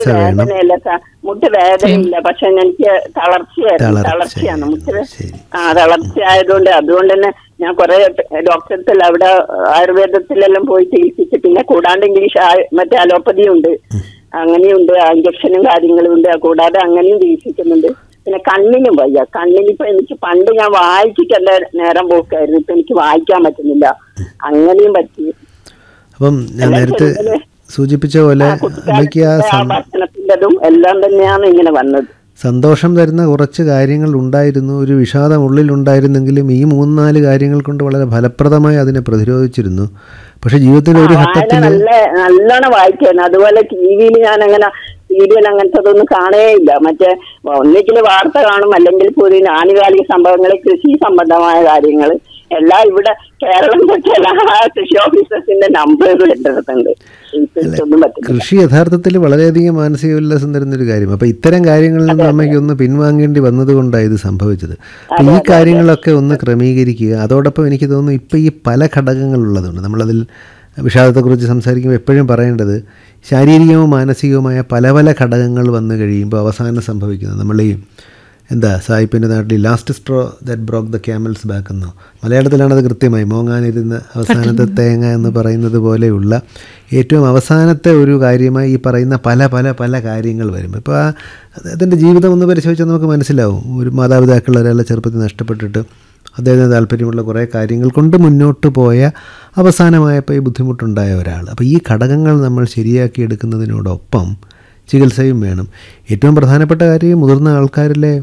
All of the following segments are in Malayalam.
വേണം വേദനയല്ല സ- മുട്ട് വേദനയില്ല പക്ഷെ എനിക്ക് തളർച്ചയായിരുന്നു തളർച്ച. തളർച്ചയാണ് മുട്ട് വേ- ശരി. ആ തളർച്ച ആയതുകൊണ്ട് അതുകൊണ്ട് തന്നെ ഞാൻ കുറെ ഡോക്ടർത്തിൽ അവിടെ ആയുർവേദത്തിലെല്ലാം പോയി ചികിത്സിച്ച് പിന്നെ കൂടാണ്ട് ഇംഗ്ലീഷ് ആ- മറ്റേ അലോപ്പതി ഉണ്ട് അങ്ങനെയുണ്ട് ഇഞ്ചക്ഷനും കാര്യങ്ങളും ഉണ്ട് കൂടാതെ അങ്ങനെയും ചികിത്സിക്കുന്നുണ്ട് പിന്നെ കണ്ണിനും വയ്യ കണ്ണിനിപ്പോ എനിക്ക് പണ്ട് ഞാൻ വായിച്ചിട്ട് എന്റെ നേരം പോക്കായിരുന്നു ഇപ്പൊ എനിക്ക് വായിക്കാൻ പറ്റുന്നില്ല അങ്ങനെയും പറ്റി അപ്പം ഞാൻ എല്ലാം നേരത്തെ ചെറുതിലെ സൂചിപ്പിച്ച പോലെ ആ അമ്മയ്ക്ക് ആ കുട്ടിക്കാലത്തെ ആ സം- ഭക്ഷണത്തിൻ്റെതും എല്ലാം തന്നെയാണ് ഇങ്ങനെ വന്നത് സന്തോഷം തരുന്ന കുറച്ച് കാര്യങ്ങൾ ഉണ്ടായിരുന്നു ഒരു വിഷാദം ഉള്ളിലുണ്ടായിരുന്നെങ്കിലും ഈ മൂന്ന് നാല് കാര്യങ്ങൾ കൊണ്ട് വളരെ ഫലപ്രദമായി അതിനെ പ്രതിരോധിച്ചിരുന്നു പക്ഷെ ജീവിതത്തിൽ ഒരു വായന ഘട്ടത്തിൽ നല്ല നല്ലോണം വായിക്കായിരുന്നു അതുപോലെ ടി വിയിൽ ഞാൻ അങ്ങനെ സീരിയൽ അങ്ങനത്തതൊന്നും കാണുകയില്ല മറ്റേ ഒന്നിക്കിൽ വാർത്ത കാണും അല്ലെങ്കിൽ പുതിയ ആനുകാലിക സംഭവങ്ങൾ കൃഷി സംബന്ധമായ കാര്യങ്ങൾ എല്ലാം ഇവിടെ കേരളം തൊട്ട് എല്ലാ കൃഷി ഓഫീസേഴ്സിന്റെ നമ്പർ എന്റെ അടുത്തുണ്ട് ഒന്നും പറ്റില്ല കൃഷി യഥാർത്ഥത്തിൽ വളരെയധികം മാനസിക ഉല്ലാസം തരുന്നൊരു കാര്യം അപ്പോൾ ഇത്തരം കാര്യങ്ങളിൽ നിന്ന് അമ്മയ്ക്ക് ഒന്ന് പിൻവാങ്ങേണ്ടി വന്നതുകൊണ്ടാണ് ഇത് സംഭവിച്ചത് അപ്പോൾ ഈ കാര്യങ്ങളൊക്കെ ഒന്ന് ക്രമീകരിക്കുക അതോടൊപ്പം എനിക്ക് തോന്നുന്നു ഇപ്പോൾ ഈ പല ഘടകങ്ങളുള്ളതുകൊണ്ട് നമ്മളതിൽ വിഷാദത്തെക്കുറിച്ച് സംസാരിക്കുമ്പോൾ എപ്പോഴും പറയേണ്ടത് ശാരീരികവും മാനസികവുമായ പല പല ഘടകങ്ങൾ വന്നു കഴിയുമ്പോൾ അവസാനം സംഭവിക്കുന്നത് നമ്മൾ ഈ എന്താ സായിപ്പിൻ്റെ നാട്ടിൽ last straw that broke the camel's back എന്നോ മലയാളത്തിലാണത് കൃത്യമായി മോങ്ങാനിരുന്ന അവസാനത്തെ തേങ്ങ എന്ന് പറയുന്നത് പോലെയുള്ള ഏറ്റവും അവസാനത്തെ ഒരു കാര്യമായി ഈ പറയുന്ന പല പല പല കാര്യങ്ങൾ വരും ഇപ്പോൾ ആ അതിൻ്റെ ജീവിതം ഒന്ന് പരിശോധിച്ചാൽ നമുക്ക് മനസ്സിലാവും ഒരു മാതാപിതാക്കൾ ഒരാളെ ചെറുപ്പത്തിൽ നഷ്ടപ്പെട്ടിട്ട് അദ്ദേഹത്തിന് താല്പര്യമുള്ള കുറേ കാര്യങ്ങൾ കൊണ്ട് മുന്നോട്ട് പോയ അവസാനമായപ്പോൾ ഈ ബുദ്ധിമുട്ടുണ്ടായ ഒരാൾ അപ്പോൾ ഈ ഘടകങ്ങൾ നമ്മൾ ശരിയാക്കി എടുക്കുന്നതിനോടൊപ്പം ചികിത്സയും വേണം ഏറ്റവും പ്രധാനപ്പെട്ട കാര്യം മുതിർന്ന ആൾക്കാരിലെ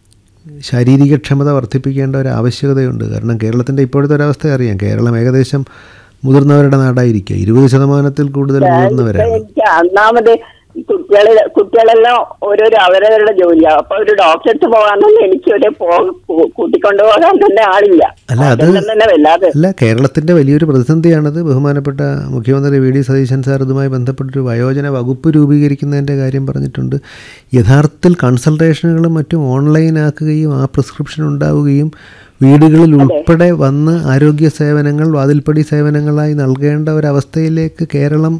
ശാരീരിക ക്ഷമത വർദ്ധിപ്പിക്കേണ്ട ഒരു ആവശ്യകതയുണ്ട് കാരണം കേരളത്തിൻ്റെ ഇപ്പോഴത്തെ ഒരവസ്ഥ അറിയാം കേരളം ഏകദേശം മുതിർന്നവരുടെ നാടായിരിക്കുക ഇരുപത് ശതമാനത്തിൽ കൂടുതൽ മുതിർന്നവരാണ് എനിക്ക് ഒന്നാമത് ഈ കുട്ടികളെ കുട്ടികളെല്ലാം ഓരോരോ അവരവരുടെ ജോലിയാണ് അപ്പൊ ഒരു ഡോക്ടറെ അടുത്ത് പോകാൻ തന്നെ എനിക്ക് ഒരു പോ- കൂട്ടിക്കൊണ്ടു പോകാൻ തന്നെ ആളില്ല അല്ല, അത് അതെല്ലാം തന്നെ വല്ലാതെ അല്ല കേരളത്തിൻ്റെ വലിയൊരു പ്രതിസന്ധിയാണത് ബഹുമാനപ്പെട്ട മുഖ്യമന്ത്രി വി ഡി സതീശൻ സാർ ഇതുമായി ബന്ധപ്പെട്ടൊരു വയോജന വകുപ്പ് രൂപീകരിക്കുന്നതിൻ്റെ കാര്യം പറഞ്ഞിട്ടുണ്ട് യഥാർത്ഥത്തിൽ കൺസൾട്ടേഷനുകളും മറ്റും ഓൺലൈനാക്കുകയും ആ പ്രിസ്ക്രിപ്ഷൻ ഉണ്ടാവുകയും വീടുകളിൽ ഉൾപ്പെടെ വന്ന് ആരോഗ്യ സേവനങ്ങൾ വാതിൽപ്പടി സേവനങ്ങളായി നൽകേണ്ട ഒരവസ്ഥയിലേക്ക് കേരളം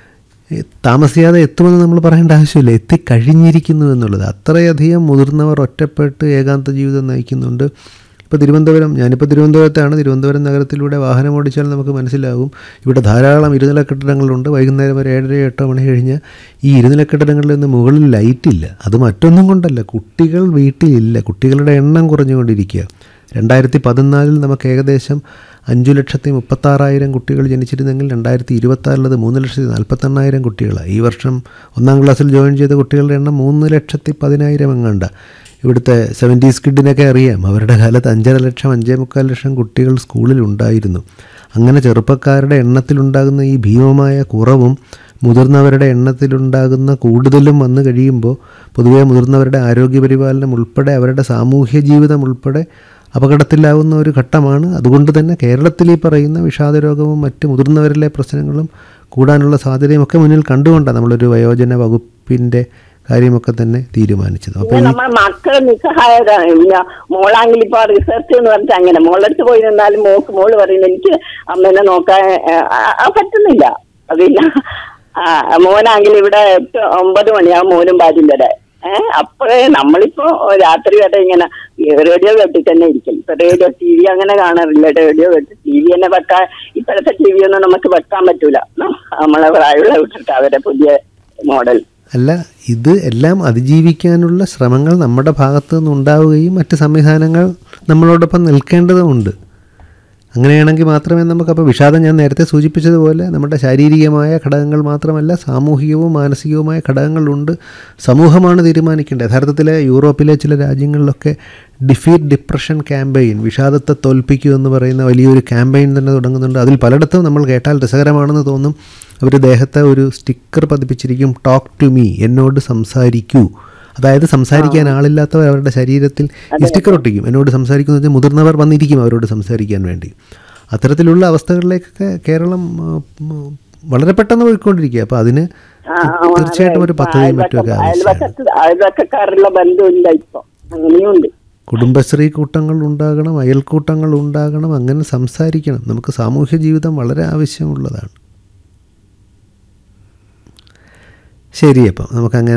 ഏ, താമസിയാതെ എത്തുമെന്ന് നമ്മൾ പറയേണ്ട ആവശ്യമില്ല എത്തിക്കഴിഞ്ഞിരിക്കുന്നു എന്നുള്ളത് അത്രയധികം മുതിർന്നവർ ഒറ്റപ്പെട്ട് ഏകാന്ത ജീവിതം നയിക്കുന്നുണ്ട് ഇപ്പോൾ തിരുവനന്തപുരം ഞാനിപ്പോൾ തിരുവനന്തപുരത്താണ് തിരുവനന്തപുരം നഗരത്തിലൂടെ വാഹനം ഓടിച്ചാൽ നമുക്ക് മനസ്സിലാവും ഇവിടെ ധാരാളം ഇരുനില കെട്ടിടങ്ങളുണ്ട് വൈകുന്നേരം ഒരു ഏഴര എട്ടോ മണി കഴിഞ്ഞ് ഈ ഇരുനില കെട്ടിടങ്ങളിൽ നിന്ന് മുകളിൽ ലൈറ്റില്ല അത് മറ്റൊന്നും കൊണ്ടല്ല കുട്ടികൾ വീട്ടിലില്ല കുട്ടികളുടെ എണ്ണം കുറഞ്ഞുകൊണ്ടിരിക്കുക രണ്ടായിരത്തി പതിനാലിൽ നമുക്ക് ഏകദേശം അഞ്ചു ലക്ഷത്തി മുപ്പത്താറായിരം കുട്ടികൾ ജനിച്ചിരുന്നെങ്കിൽ രണ്ടായിരത്തി ഇരുപത്താറിലത് മൂന്ന് ലക്ഷത്തി നാൽപ്പത്തെണ്ണായിരം കുട്ടികളാണ് ഈ വർഷം ഒന്നാം ക്ലാസ്സിൽ ജോയിൻ ചെയ്ത കുട്ടികളുടെ എണ്ണം മൂന്ന് ലക്ഷത്തി പതിനായിരം എങ്ങാണ്ട ഇവിടുത്തെ സെവൻറ്റീസ് കിഡിനൊക്കെ അറിയാം അവരുടെ കാലത്ത് അഞ്ചര ലക്ഷം അഞ്ചേ മുക്കാൽ ലക്ഷം കുട്ടികൾ സ്കൂളിൽ ഉണ്ടായിരുന്നു അങ്ങനെ ചെറുപ്പക്കാരുടെ എണ്ണത്തിലുണ്ടാകുന്ന ഈ ഭീമമായ കുറവും മുതിർന്നവരുടെ എണ്ണത്തിലുണ്ടാകുന്ന കൂടുതലും വന്നു കഴിയുമ്പോൾ പൊതുവേ മുതിർന്നവരുടെ ആരോഗ്യപരിപാലനം ഉൾപ്പെടെ അവരുടെ സാമൂഹ്യ ജീവിതം ഉൾപ്പെടെ അപകടത്തിലാവുന്ന ഒരു ഘട്ടമാണ് അതുകൊണ്ട് തന്നെ കേരളത്തിൽ ഈ പറയുന്ന വിഷാദരോഗവും മറ്റ് മുതിർന്നവരിലെ പ്രശ്നങ്ങളും കൂടാനുള്ള സാധ്യതയും ഒക്കെ മുന്നിൽ കണ്ടുകൊണ്ടാണ് നമ്മളൊരു വയോജന വകുപ്പിൻ്റെ കാര്യമൊക്കെ തന്നെ തീരുമാനിച്ചത് അപ്പോൾ പിന്നെ നമ്മളെ മക്കള് നിസ്സഹായതാണ് പിന്നെ മോളാണെങ്കിൽ ഇപ്പൊ റിസർച്ച് എന്ന് പറഞ്ഞിട്ട് അങ്ങനെ മോളടുത്ത് പോയി നിന്നാലും മോക്ക് മോള് പറയുന്നത് എനിക്ക് അമ്മേനെ നോക്കാൻ ആ, ആ, പറ്റുന്നില്ല പിന്നെ ആ, മോനാണെങ്കിൽ ഇവിടെ എട്ട് ഒമ്പത് മണിയാവും മോനും ഭാര്യയും വരെ ഏഹ് അപ്പോഴേ നമ്മളിപ്പോ രാത്രി വരെ ഇങ്ങനെ റേഡിയോ കേട്ടിട്ട് തന്നെ ഇരിക്കും ഇപ്പൊ റേഡിയോ ടി വി അങ്ങനെ കാണാറില്ല റേഡിയോ കേട്ട് ടി വി തന്നെ വെക്കാൻ ഇപ്പോഴത്തെ ടി വി ഒന്നും നമുക്ക് വെക്കാൻ പറ്റൂല നമ്മളെ പ്രായമുള്ള വിട്ടിട്ട് അവരെ പുതിയ മോഡൽ അല്ല ഇത് എല്ലാം അതിജീവിക്കാനുള്ള ശ്രമങ്ങൾ നമ്മുടെ ഭാഗത്തു നിന്നുണ്ടാവുകയും മറ്റ് സംവിധാനങ്ങൾ നമ്മളോടൊപ്പം നിൽക്കേണ്ടതുമുണ്ട് അങ്ങനെയാണെങ്കിൽ മാത്രമേ നമുക്ക് അപ്പോൾ വിഷാദം ഞാൻ നേരത്തെ സൂചിപ്പിച്ചതുപോലെ നമ്മുടെ ശാരീരികമായ ഘടകങ്ങൾ മാത്രമല്ല സാമൂഹികവും മാനസികവുമായ ഘടകങ്ങളുണ്ട് സമൂഹമാണ് തീരുമാനിക്കേണ്ടത് യഥാർത്ഥത്തിൽ യൂറോപ്പിലെ ചില രാജ്യങ്ങളിലൊക്കെ ഡിഫീറ്റ് ഡിപ്രഷൻ ക്യാമ്പയിൻ വിഷാദത്തെ തോൽപ്പിക്കൂ എന്ന് പറയുന്ന വലിയൊരു ക്യാമ്പയിൻ തന്നെ തുടങ്ങുന്നുണ്ട് അതിൽ പലയിടത്തും നമ്മൾ കേട്ടാൽ രസകരമാണെന്ന് തോന്നും അവർ ദേഹത്തെ ഒരു സ്റ്റിക്കർ പതിപ്പിച്ചിരിക്കും ടോക്ക് ടു മീ എന്നോട് സംസാരിക്കൂ അതായത് സംസാരിക്കാൻ ആളില്ലാത്തവർ അവരുടെ ശരീരത്തിൽ ഈ സ്റ്റിക്കർ ഒട്ടിക്കും എന്നോട് സംസാരിക്കുന്ന വെച്ചാൽ മുതിർന്നവർ വന്നിരിക്കും അവരോട് സംസാരിക്കാൻ വേണ്ടി അത്തരത്തിലുള്ള അവസ്ഥകളിലേക്കൊക്കെ കേരളം ആ, ഉം, വളരെ പെട്ടെന്ന് പോയിക്കൊണ്ടിരിക്കുക അപ്പോൾ അതിന് തീർച്ചയായിട്ടും ഒരു പദ്ധതിയും മറ്റുമൊക്കെ ആവശ്യമാണ് അയൽവക്കത്ത് അയൽവക്കക്കാരുള്ള ബന്ധമില്ല ഇപ്പൊ അങ്ങനെയുണ്ട് കുടുംബശ്രീ കൂട്ടങ്ങൾ ഉണ്ടാകണം അയൽക്കൂട്ടങ്ങൾ ഉണ്ടാകണം അങ്ങനെ സംസാരിക്കണം നമുക്ക് സാമൂഹ്യ ജീവിതം വളരെ ആവശ്യമുള്ളതാണ് ശരി അപ്പം നമുക്ക് അങ്ങനെ